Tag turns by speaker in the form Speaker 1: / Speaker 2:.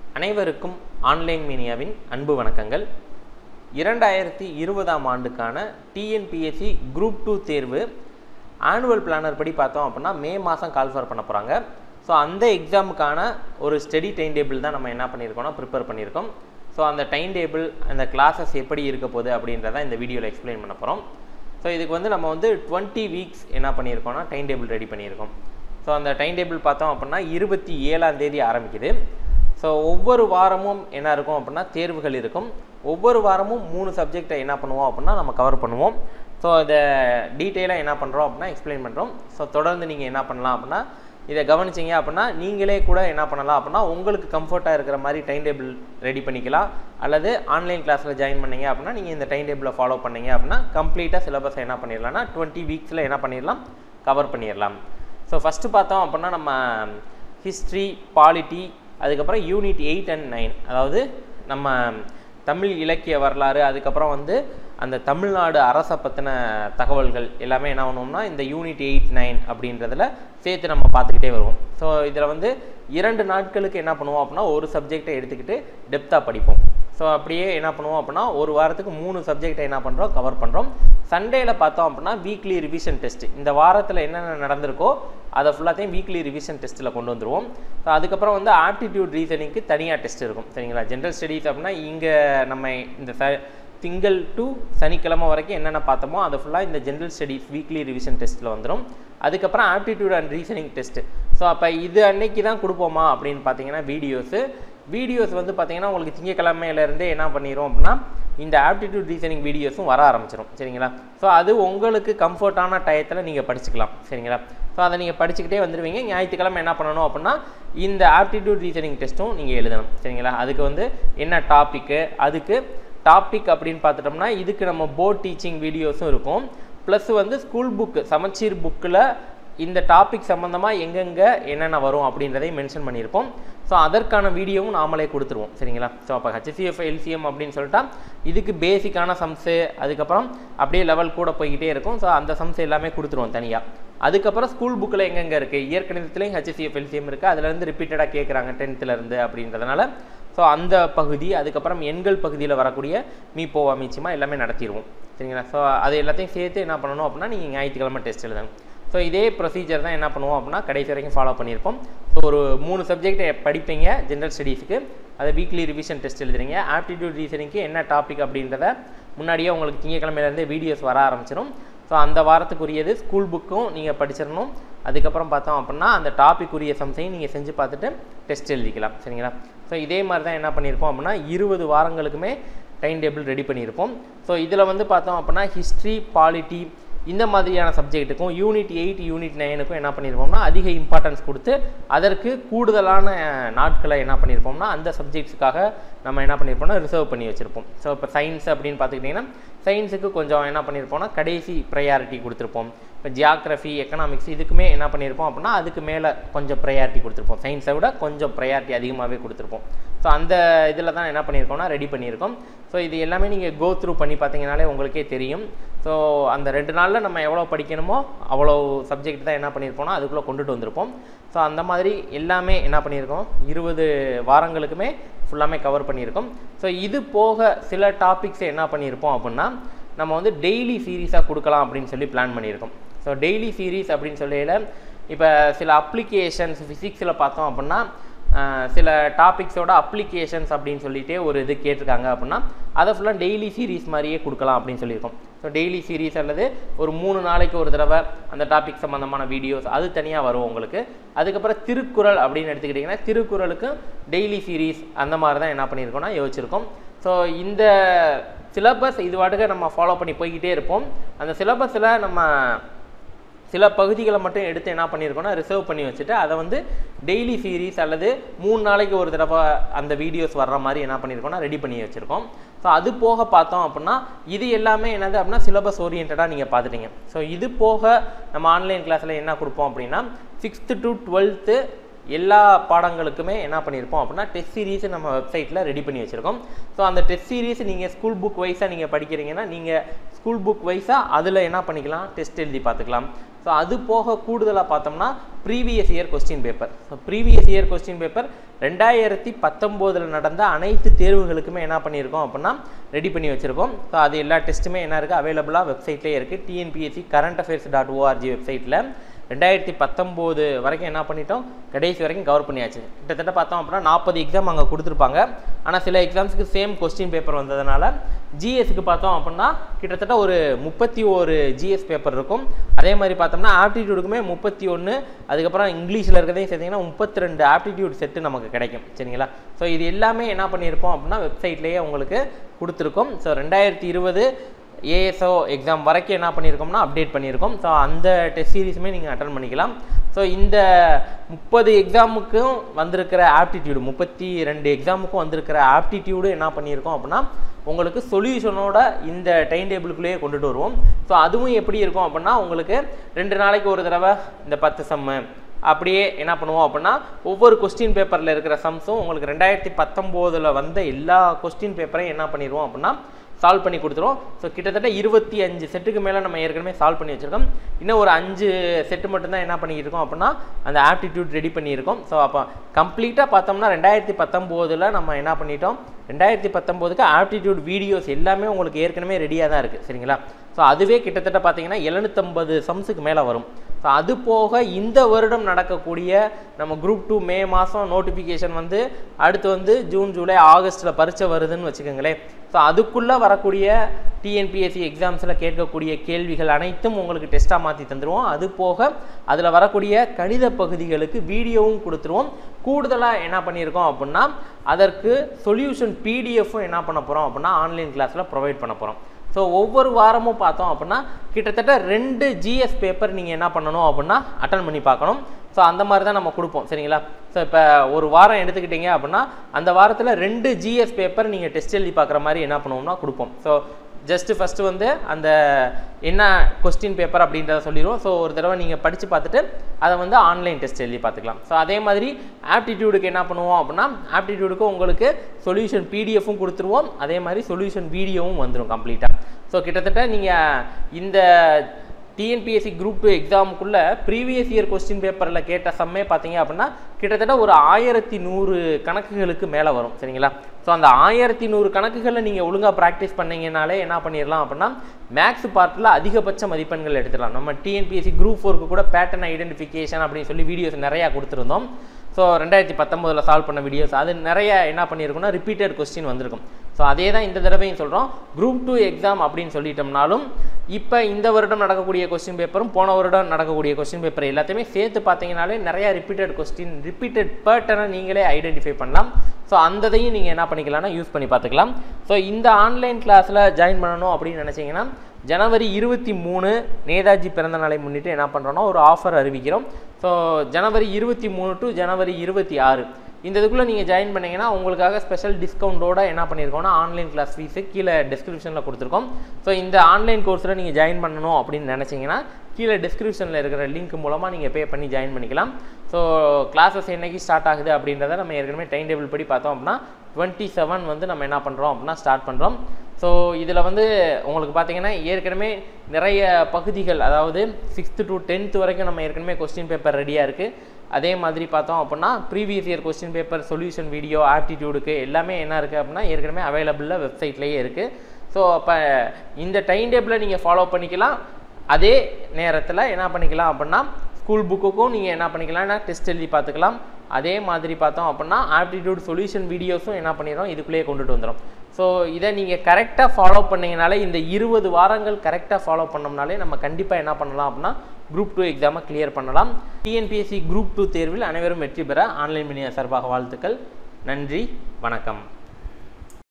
Speaker 1: அனைவருக்கும் ஆன்லைன் மீனியாவின் அன்பு வணக்கங்கள் இரண்டாயிரத்தி இருபதாம் ஆண்டுக்கான டிஎன்பிஎஸ்சி குரூப் டூ தேர்வு ஆனுவல் பிளானர் படி பார்த்தோம் அப்படின்னா மே மாதம் கால்ஃபர் பண்ண போகிறாங்க ஸோ அந்த எக்ஸாமுக்கான ஒரு ஸ்டடி டைம் டேபிள் தான் நம்ம என்ன பண்ணியிருக்கோம்னா ப்ரிப்பேர் பண்ணியிருக்கோம் ஸோ அந்த டைம் டேபிள் அந்த கிளாஸஸ் எப்படி இருக்க போகுது அப்படின்றத இந்த வீடியோவில் எக்ஸ்பிளைன் பண்ண போகிறோம் ஸோ இதுக்கு வந்து நம்ம வந்து டுவெண்ட்டி வீக்ஸ் என்ன பண்ணியிருக்கோம்னா டைம் டேபிள் ரெடி பண்ணியிருக்கோம் ஸோ அந்த டைம் டேபிள் பார்த்தோம் அப்படின்னா இருபத்தி ஏழாம் தேதி ஆரம்பிக்குது ஸோ ஒவ்வொரு வாரமும் என்ன இருக்கும் அப்படின்னா தேர்வுகள் இருக்கும் ஒவ்வொரு வாரமும் மூணு சப்ஜெக்டை என்ன பண்ணுவோம் அப்படின்னா நம்ம கவர் பண்ணுவோம் ஸோ இதை டீட்டெயிலாக என்ன பண்ணுறோம் அப்படின்னா எக்ஸ்பிளைன் பண்ணுறோம் ஸோ தொடர்ந்து நீங்கள் என்ன பண்ணலாம் அப்படின்னா இதை கவனிச்சிங்க அப்படின்னா நீங்களே கூட என்ன பண்ணலாம் அப்படின்னா உங்களுக்கு கம்ஃபர்ட்டாக இருக்கிற மாதிரி டைம் டேபிள் ரெடி பண்ணிக்கலாம் அல்லது ஆன்லைன் கிளாஸில் ஜாயின் பண்ணீங்க அப்படின்னா நீங்கள் இந்த டைம் டேபிளை ஃபாலோ பண்ணீங்க அப்படின்னா கம்ப்ளீட்டாக சிலபஸை என்ன பண்ணிடலாம்னா டுவெண்ட்டி வீக்ஸில் என்ன பண்ணிடலாம் கவர் பண்ணிடலாம் ஸோ ஃபஸ்ட்டு பார்த்தோம் அப்படின்னா நம்ம ஹிஸ்ட்ரி பாலிட்டி அதுக்கப்புறம் யூனிட் எயிட் அண்ட் நைன் அதாவது நம்ம தமிழ் இலக்கிய வரலாறு அதுக்கப்புறம் வந்து அந்த தமிழ்நாடு அரசை பற்றின தகவல்கள் எல்லாமே என்ன பண்ணுவோம்னா இந்த யூனிட் எயிட் நைன் அப்படின்றதுல சேர்த்து நம்ம பார்த்துக்கிட்டே வருவோம் ஸோ இதில் வந்து இரண்டு நாட்களுக்கு என்ன பண்ணுவோம் அப்படின்னா ஒரு சப்ஜெக்டை எடுத்துக்கிட்டு டெப்த்தாக படிப்போம் ஸோ அப்படியே என்ன பண்ணுவோம் அப்படின்னா ஒரு வாரத்துக்கு மூணு சப்ஜெக்டை என்ன பண்ணுறோம் கவர் பண்ணுறோம் சண்டேயில் பார்த்தோம் அப்படின்னா வீக்லி ரிவிஷன் டெஸ்ட் இந்த வாரத்தில் என்னென்ன நடந்திருக்கோ அதை ஃபுல்லாத்தையும் வீக்லி ரிவிஷன் டெஸ்ட்டில் கொண்டு வந்துருவோம் ஸோ அதுக்கப்புறம் வந்து ஆப்டிடியூட் ரீசனிங்க்கு தனியாக டெஸ்ட் இருக்கும் சரிங்களா ஜென்ரல் ஸ்டடீஸ் அப்படின்னா இங்கே நம்ம இந்த ச திங்கள் டு சனிக்கிழமை வரைக்கும் என்னென்ன பார்த்தோமோ அதை ஃபுல்லாக இந்த ஜென்ரல் ஸ்டடீஸ் வீக்லி ரிவிஷன் டெஸ்ட்டில் வந்துடும் அதுக்கப்புறம் aptitude and reasoning test so அப்போ இது அன்னைக்கு தான் கொடுப்போமா அப்படின்னு பார்த்தீங்கன்னா வீடியோஸு வீடியோஸ் வந்து பார்த்தீங்கன்னா உங்களுக்கு திங்கக்கிழமையிலேருந்தே என்ன பண்ணிடும் அப்படின்னா இந்த ஆப்டிடியூட் ரீசனிங் வீடியோஸும் வர ஆரம்பிச்சிடும் சரிங்களா ஸோ அது உங்களுக்கு கம்ஃபர்ட்டான டயத்தில் நீங்கள் படிச்சுக்கலாம் சரிங்களா ஸோ அதை நீங்கள் படிச்சுக்கிட்டே வந்துடுவீங்க ஞாயிற்றுக்கிழமை என்ன பண்ணணும் அப்படின்னா இந்த ஆப்டிடியூட் ரீசனிங் டெஸ்ட்டும் நீங்கள் எழுதணும் சரிங்களா அதுக்கு வந்து என்ன டாப்பிக்கு அதுக்கு டாபிக் அப்படின்னு பார்த்துட்டோம்னா இதுக்கு நம்ம போர்ட் டீச்சிங் வீடியோஸும் இருக்கும் ப்ளஸ் வந்து ஸ்கூல் புக்கு சமச்சீர் புக்கில் இந்த டாபிக் சம்மந்தமாக எங்கெங்கே என்னென்ன வரும் அப்படின்றதையும் மென்ஷன் பண்ணியிருப்போம் ஸோ அதற்கான வீடியோவும் நாமளே கொடுத்துருவோம் சரிங்களா ஸோ அப்போ ஹெச்சிஎஃப் எல்சிஎம் அப்படின்னு சொல்லிட்டா இதுக்கு பேசிக்கான சம்ஸு அதுக்கப்புறம் அப்படியே லெவல் கூட போய்கிட்டே இருக்கும் ஸோ அந்த சம்ஸ் எல்லாமே கொடுத்துருவோம் தனியாக அதுக்கப்புறம் ஸ்கூல் புக்கில் எங்கெங்கே இருக்குது இயற்கணிதத்துலேயும் ஹெச்சிஎஃப் எல்சிஎம் இருக்குது அதுலேருந்து ரிப்பீட்டடாக கேட்குறாங்க டென்த்துலேருந்து அப்படின்றதுனால ஸோ அந்த பகுதி அதுக்கப்புறம் எண்கள் பகுதியில் வரக்கூடிய மீப்போவா மீச்சிமா எல்லாமே நடத்திடுவோம் சரிங்களா ஸோ அது எல்லாத்தையும் சேர்த்து என்ன பண்ணணும் அப்படின்னா நீங்கள் ஞாயிற்றுக்கிழமை டெஸ்ட் எழுதணும் ஸோ இதே ப்ரொசீஜர் தான் என்ன பண்ணுவோம் அப்படின்னா கடைசி வரைக்கும் ஃபாலோ பண்ணியிருப்போம் ஸோ ஒரு மூணு சப்ஜெக்டை படிப்பீங்க ஜென்ரல் ஸ்டடீஸுக்கு அதை வீக்லி ரிவிஷன் டெஸ்ட் எழுதுறீங்க ஆப்டிடியூட் ரீசனிங்க்கு என்ன டாபிக் அப்படின்றத முன்னாடியே உங்களுக்கு திங்கக்கிழமையிலேருந்தே வீடியோஸ் வர ஆரம்பிச்சிடும் ஸோ அந்த வாரத்துக்குரியது ஸ்கூல் புக்கும் நீங்கள் படிச்சிடணும் அதுக்கப்புறம் பார்த்தோம் அப்படின்னா அந்த டாபிக் உரிய சம்ஸையும் நீங்கள் செஞ்சு பார்த்துட்டு டெஸ்ட் எழுதிக்கலாம் சரிங்களா ஸோ இதே மாதிரி தான் என்ன பண்ணியிருப்போம் அப்படின்னா இருபது வாரங்களுக்குமே டைம் டேபிள் ரெடி பண்ணியிருப்போம் ஸோ இதில் வந்து பார்த்தோம் அப்படின்னா ஹிஸ்ட்ரி பாலிட்டி இந்த மாதிரியான சப்ஜெக்ட்டுக்கும் யூனிட் எயிட் யூனிட் நைனுக்கும் என்ன பண்ணியிருப்போம்னா அதிக இம்பார்ட்டன்ஸ் கொடுத்து அதற்கு கூடுதலான நாட்களை என்ன பண்ணியிருப்போம்னா அந்த சப்ஜெக்ட்ஸுக்காக நம்ம என்ன பண்ணியிருப்போம்னா ரிசர்வ் பண்ணி வச்சுருப்போம் ஸோ இப்போ சயின்ஸ் அப்படின்னு பார்த்துக்கிட்டிங்கன்னா சயின்ஸுக்கு கொஞ்சம் என்ன பண்ணியிருப்போம்னா கடைசி ப்ரையாரிட்டி கொடுத்துருப்போம் இப்போ ஜியாகிரஃபி எக்கனாமிக்ஸ் இதுக்குமே என்ன பண்ணியிருப்போம் அப்படின்னா அதுக்கு மேலே கொஞ்சம் ப்ரையாரிட்டி கொடுத்துருப்போம் சயின்ஸை விட கொஞ்சம் ப்ரையாரிட்டி அதிகமாகவே கொடுத்துருப்போம் ஸோ அந்த இதில் தான் என்ன பண்ணியிருக்கோம்னா ரெடி பண்ணியிருக்கோம் ஸோ இது எல்லாமே நீங்கள் கோ த்ரூ பண்ணி பார்த்தீங்கனாலே உங்களுக்கே தெரியும் ஸோ அந்த ரெண்டு நாளில் நம்ம எவ்வளோ படிக்கணுமோ அவ்வளோ சப்ஜெக்ட் தான் என்ன பண்ணியிருப்போம்னா அதுக்குள்ளே கொண்டுட்டு வந்திருப்போம் ஸோ அந்த மாதிரி எல்லாமே என்ன பண்ணியிருக்கோம் இருபது வாரங்களுக்குமே ஃபுல்லாமே கவர் பண்ணியிருக்கோம் ஸோ இது போக சில டாபிக்ஸை என்ன பண்ணியிருப்போம் அப்படின்னா நம்ம வந்து டெய்லி சீரீஸாக கொடுக்கலாம் அப்படின்னு சொல்லி பிளான் பண்ணியிருக்கோம் ஸோ டெய்லி சீரீஸ் அப்படின்னு சொல்லையில் இப்போ சில அப்ளிகேஷன்ஸ் ஃபிசிக்ஸில் பார்த்தோம் அப்படின்னா சில டாபிக்ஸோட அப்ளிகேஷன்ஸ் அப்படின்னு சொல்லிட்டு ஒரு இது கேட்டிருக்காங்க அப்படின்னா அதை ஃபுல்லாக டெய்லி சீரீஸ் மாதிரியே கொடுக்கலாம் அப்படின்னு சொல்லியிருக்கோம் ஸோ டெய்லி சீரீஸ் அல்லது ஒரு மூணு நாளைக்கு ஒரு தடவை அந்த டாபிக் சம்மந்தமான வீடியோஸ் அது தனியாக வரும் உங்களுக்கு அதுக்கப்புறம் திருக்குறள் அப்படின்னு எடுத்துக்கிட்டிங்கன்னா திருக்குறளுக்கு டெய்லி சீரீஸ் அந்த மாதிரி தான் என்ன பண்ணியிருக்கோம்னா யோசிச்சிருக்கோம் ஸோ இந்த சிலபஸ் இது வாட்டுக்கு நம்ம ஃபாலோ பண்ணி போய்கிட்டே இருப்போம் அந்த சிலபஸில் நம்ம சில பகுதிகளை மட்டும் எடுத்து என்ன பண்ணியிருக்கோம்னா ரிசர்வ் பண்ணி வச்சுட்டு அதை வந்து டெய்லி சீரீஸ் அல்லது மூணு நாளைக்கு ஒரு தடவை அந்த வீடியோஸ் வர்ற மாதிரி என்ன பண்ணியிருக்கோம்னா ரெடி பண்ணி வச்சுருக்கோம் ஸோ அது போக பார்த்தோம் அப்படின்னா இது எல்லாமே என்னது அப்படின்னா சிலபஸ் ஓரியன்டாக நீங்கள் பார்த்துட்டீங்க ஸோ இது போக நம்ம ஆன்லைன் கிளாஸில் என்ன கொடுப்போம் அப்படின்னா சிக்ஸ்த்து டு டுவெல்த்து எல்லா பாடங்களுக்குமே என்ன பண்ணியிருப்போம் அப்படின்னா டெஸ்ட் சீரீஸ் நம்ம வெப்சைட்டில் ரெடி பண்ணி வச்சுருக்கோம் ஸோ அந்த டெஸ்ட் சீரீஸ் நீங்கள் ஸ்கூல் புக் வைஸாக நீங்கள் படிக்கிறீங்கன்னா நீங்கள் ஸ்கூல் புக் வைஸாக அதில் என்ன பண்ணிக்கலாம் டெஸ்ட் எழுதி பார்த்துக்கலாம் ஸோ அது போக கூடுதலாக பார்த்தோம்னா previous year question paper so previous year question paper ரெண்டாயிரத்தி பத்தொம்போதில் நடந்த அனைத்து தேர்வுகளுக்குமே என்ன பண்ணியிருக்கோம் அப்படின்னா ரெடி பண்ணி வச்சுருக்கோம் ஸோ அது எல்லா டெஸ்ட்டுமே என்ன இருக்குது அவைலபிளாக வெப்சைட்லேயே இருக்குது TNPSC current affairs dot org வெப்சைட்டில் ரெண்டாயிரத்தி பத்தொம்போது வரைக்கும் என்ன பண்ணிட்டோம் கடைசி வரைக்கும் கவர் பண்ணியாச்சு கிட்டத்தட்ட பார்த்தோம் அப்படின்னா நாற்பது எக்ஸாம் அங்கே கொடுத்துருப்பாங்க ஆனால் சில எக்ஸாம்ஸுக்கு சேம் கொஸ்டின் பேப்பர் வந்ததுனால ஜிஎஸ்க்கு பார்த்தோம் அப்படின்னா கிட்டத்தட்ட ஒரு முப்பத்தி ஒரு ஜிஎஸ் பேப்பர் இருக்கும் அதே மாதிரி பார்த்தோம்னா ஆப்டிடியூடுக்குமே முப்பத்தி ஒன்று அதுக்கப்புறம் இங்கிலீஷில் இருக்கிறதையும் சேர்த்திங்கன்னா முப்பத்தி ரெண்டு ஆப்டிடியூட் செட்டு நமக்கு கிடைக்கும் சரிங்களா ஸோ இது எல்லாமே என்ன பண்ணியிருப்போம் அப்படின்னா வெப்சைட்லேயே உங்களுக்கு கொடுத்துருக்கோம் ஸோ ரெண்டாயிரத்தி இருபது ஏஎஸ்ஓ எக்ஸாம் வரைக்கும் என்ன பண்ணியிருக்கோம்னா அப்டேட் பண்ணியிருக்கோம் ஸோ அந்த டெஸ்ட் சீரீஸுமே நீங்கள் அட்டன் பண்ணிக்கலாம் ஸோ இந்த முப்பது எக்ஸாமுக்கும் வந்திருக்கிற ஆப்டிடியூடு முப்பத்தி ரெண்டு எக்ஸாமுக்கும் வந்திருக்கிற ஆப்டிடியூடு என்ன பண்ணியிருக்கோம் அப்படின்னா உங்களுக்கு சொல்யூஷனோட இந்த டைம் டேபிளுக்குள்ளேயே கொண்டுட்டு வருவோம் ஸோ அதுவும் எப்படி இருக்கும் அப்படின்னா உங்களுக்கு ரெண்டு நாளைக்கு ஒரு தடவை இந்த பத்து சம்மு அப்படியே என்ன பண்ணுவோம் அப்படின்னா ஒவ்வொரு கொஸ்டின் பேப்பரில் இருக்கிற சம்ஸும் உங்களுக்கு ரெண்டாயிரத்தி பத்தொம்போதில் வந்த எல்லா கொஸ்டின் பேப்பரையும் என்ன பண்ணிடுவோம் அப்படின்னா சால்வ் பண்ணி கொடுத்துருவோம் ஸோ கிட்டத்தட்ட இருபத்தி அஞ்சு செட்டுக்கு மேலே நம்ம ஏற்கனவே சால்வ் பண்ணி வச்சுருக்கோம் இன்னும் ஒரு அஞ்சு செட்டு மட்டும்தான் என்ன பண்ணிக்கிட்டு இருக்கோம் அப்படின்னா அந்த ஆப்டிடியூட் ரெடி பண்ணியிருக்கோம் ஸோ அப்போ கம்ப்ளீட்டாக பார்த்தோம்னா ரெண்டாயிரத்தி பத்தொம்போதில் நம்ம என்ன பண்ணிட்டோம் ரெண்டாயிரத்தி பத்தொம்போதுக்கு ஆப்டிடியூட் வீடியோஸ் எல்லாமே உங்களுக்கு ஏற்கனவே ரெடியாக தான் இருக்குது சரிங்களா ஸோ அதுவே கிட்டத்தட்ட பார்த்தீங்கன்னா எழுநூற்றம்பது சம்ஸுக்கு மேலே வரும் ஸோ அது போக இந்த வருடம் நடக்கக்கூடிய நம்ம குரூப் டூ மே மாதம் நோட்டிஃபிகேஷன் வந்து அடுத்து வந்து ஜூன் ஜூலை ஆகஸ்ட்டில் பரீட்சை வருதுன்னு வச்சுக்கோங்களேன் ஸோ அதுக்குள்ளே வரக்கூடிய டிஎன்பிஎஸ்சி எக்ஸாம்ஸில் கேட்கக்கூடிய கேள்விகள் அனைத்தும் உங்களுக்கு டெஸ்ட்டாக மாற்றி தந்துடுவோம் அது போக அதில் வரக்கூடிய கணித பகுதிகளுக்கு வீடியோவும் கொடுத்துருவோம் கூடுதலாக என்ன பண்ணியிருக்கோம் அப்படின்னா அதற்கு சொல்யூஷன் பிடிஎஃப்பும் என்ன பண்ண போகிறோம் அப்படின்னா ஆன்லைன் கிளாஸில் ப்ரொவைட் பண்ண போகிறோம் ஸோ ஒவ்வொரு வாரமும் பார்த்தோம் அப்படின்னா கிட்டத்தட்ட ரெண்டு ஜிஎஸ் பேப்பர் நீங்கள் என்ன பண்ணணும் அப்படின்னா அட்டன் பண்ணி பார்க்கணும் ஸோ அந்த மாதிரி தான் நம்ம கொடுப்போம் சரிங்களா ஸோ இப்போ ஒரு வாரம் எடுத்துக்கிட்டீங்க அப்படின்னா அந்த வாரத்தில் ரெண்டு ஜிஎஸ் பேப்பர் நீங்கள் டெஸ்ட் எழுதி பார்க்குற மாதிரி என்ன பண்ணுவோம்னா கொடுப்போம் ஸோ ஜஸ்ட்டு ஃபஸ்ட்டு வந்து அந்த என்ன கொஸ்டின் பேப்பர் அப்படின்றத சொல்லிடுவோம் ஸோ ஒரு தடவை நீங்கள் படித்து பார்த்துட்டு அதை வந்து ஆன்லைன் டெஸ்ட் எழுதி பார்த்துக்கலாம் ஸோ அதே மாதிரி ஆப்டிடியூடுக்கு என்ன பண்ணுவோம் அப்படின்னா ஆப்டிடியூடுக்கு உங்களுக்கு சொல்யூஷன் பிடிஎஃப்பும் கொடுத்துருவோம் அதே மாதிரி சொல்யூஷன் வீடியோவும் வந்துடும் கம்ப்ளீட்டாக ஸோ கிட்டத்தட்ட நீங்கள் இந்த டிஎன்பிஎஸ்சி குரூப் டூ எக்ஸாமுக்குள்ளே ப்ரீவியஸ் இயர் கொஸ்டின் பேப்பரில் கேட்ட சம்மே பார்த்தீங்க அப்படின்னா கிட்டத்தட்ட ஒரு ஆயிரத்தி நூறு கணக்குகளுக்கு மேலே வரும் சரிங்களா ஸோ அந்த ஆயிரத்தி நூறு கணக்குகளை நீங்கள் ஒழுங்காக ப்ராக்டிஸ் பண்ணீங்கனாலே என்ன பண்ணிடலாம் அப்படின்னா மேக்ஸ் பார்ட்டில் அதிகபட்ச மதிப்பெண்கள் எடுத்துடலாம் நம்ம டிஎன்பிஎஸ்சி குரூப் ஃபோருக்கு கூட பேட்டர்ன் ஐடென்டிஃபிகேஷன் அப்படின்னு சொல்லி வீடியோஸ் நிறையா கொடுத்துருந்தோம் ஸோ ரெண்டாயிரத்தி பத்தொம்போதில் சால்வ் பண்ண வீடியோஸ் அது நிறைய என்ன பண்ணியிருக்குன்னா ரிப்பீட்டட் கொஸ்டின் வந்திருக்கும் ஸோ அதே தான் இந்த தடவையும் சொல்கிறோம் குரூப் டூ எக்ஸாம் அப்படின்னு சொல்லிட்டோம்னாலும் இப்போ இந்த வருடம் நடக்கக்கூடிய கொஸ்டின் பேப்பரும் போன வருடம் நடக்கக்கூடிய கொஸ்டின் பேப்பர் எல்லாத்தையுமே சேர்த்து பார்த்தீங்கனாலே நிறைய ரிப்பீட்டட் கொஸ்டின் ரிப்பீட்டட் பேட்டர்னை நீங்களே ஐடென்டிஃபை பண்ணலாம் ஸோ அந்ததையும் நீங்கள் என்ன பண்ணிக்கலாம்னா யூஸ் பண்ணி பார்த்துக்கலாம் ஸோ இந்த ஆன்லைன் கிளாஸில் ஜாயின் பண்ணணும் அப்படின்னு நினச்சிங்கன்னா ஜனவரி இருபத்தி மூணு நேதாஜி பிறந்த நாளை முன்னிட்டு என்ன பண்ணுறோன்னா ஒரு ஆஃபர் அறிவிக்கிறோம் ஸோ ஜனவரி இருபத்தி மூணு டு ஜனவரி இருபத்தி ஆறு இந்த இதுக்குள்ளே நீங்கள் ஜாயின் பண்ணீங்கன்னா உங்களுக்காக ஸ்பெஷல் டிஸ்கவுண்டோட என்ன பண்ணியிருக்கோம்னா ஆன்லைன் கிளாஸ் ஃபீஸு கீழே டிஸ்கிரிப்ஷனில் கொடுத்துருக்கோம் ஸோ இந்த ஆன்லைன் கோர்ஸில் நீங்கள் ஜாயின் பண்ணணும் அப்படின்னு நினச்சிங்கன்னா கீழே டிஸ்கிரிப்ஷனில் இருக்கிற லிங்க் மூலமாக நீங்கள் பே பண்ணி ஜாயின் பண்ணிக்கலாம் ஸோ கிளாஸஸ் என்னைக்கு ஸ்டார்ட் ஆகுது அப்படின்றத நம்ம ஏற்கனவே டைம் டேபிள் படி பார்த்தோம் அப்படின்னா டுவெண்ட்டி செவன் வந்து நம்ம என்ன பண்ணுறோம் அப்படின்னா ஸ்டார்ட் பண்ணுறோம் ஸோ இதில் வந்து உங்களுக்கு பார்த்தீங்கன்னா ஏற்கனவே நிறைய பகுதிகள் அதாவது சிக்ஸ்த்து டு டென்த்து வரைக்கும் நம்ம ஏற்கனவே கொஸ்டின் பேப்பர் ரெடியாக இருக்குது அதே மாதிரி பார்த்தோம் அப்படின்னா previous year question paper solution video ஆப்டிடியூடுக்கு எல்லாமே என்ன இருக்குது அப்படின்னா ஏற்கனவே அவைலபிளில் வெப்சைட்லேயே இருக்குது ஸோ அப்போ இந்த டைம் டேபிளை நீங்கள் ஃபாலோ பண்ணிக்கலாம் அதே நேரத்தில் என்ன பண்ணிக்கலாம் அப்படின்னா ஸ்கூல் புக்குக்கும் நீங்கள் என்ன பண்ணிக்கலாம்னா டெஸ்ட் எழுதி பார்த்துக்கலாம் அதே மாதிரி பார்த்தோம் அப்படின்னா ஆப்டிடியூட் சொல்யூஷன் வீடியோஸும் என்ன பண்ணிடுறோம் இதுக்குள்ளேயே கொண்டுட்டு வந்துடும் ஸோ இதை நீங்கள் கரெக்டாக ஃபாலோ பண்ணீங்கனாலே இந்த இருபது வாரங்கள் கரெக்டாக ஃபாலோ பண்ணோம்னாலே நம்ம கண்டிப்பாக என்ன பண்ணலாம் அப்படின்னா குரூப் டூ எக்ஸாமை கிளியர் பண்ணலாம் டிஎன்பிஎஸ்சி குரூப் டூ தேர்வில் அனைவரும் வெற்றி பெற ஆன்லைன் மீடியா சார்பாக வாழ்த்துக்கள் நன்றி வணக்கம்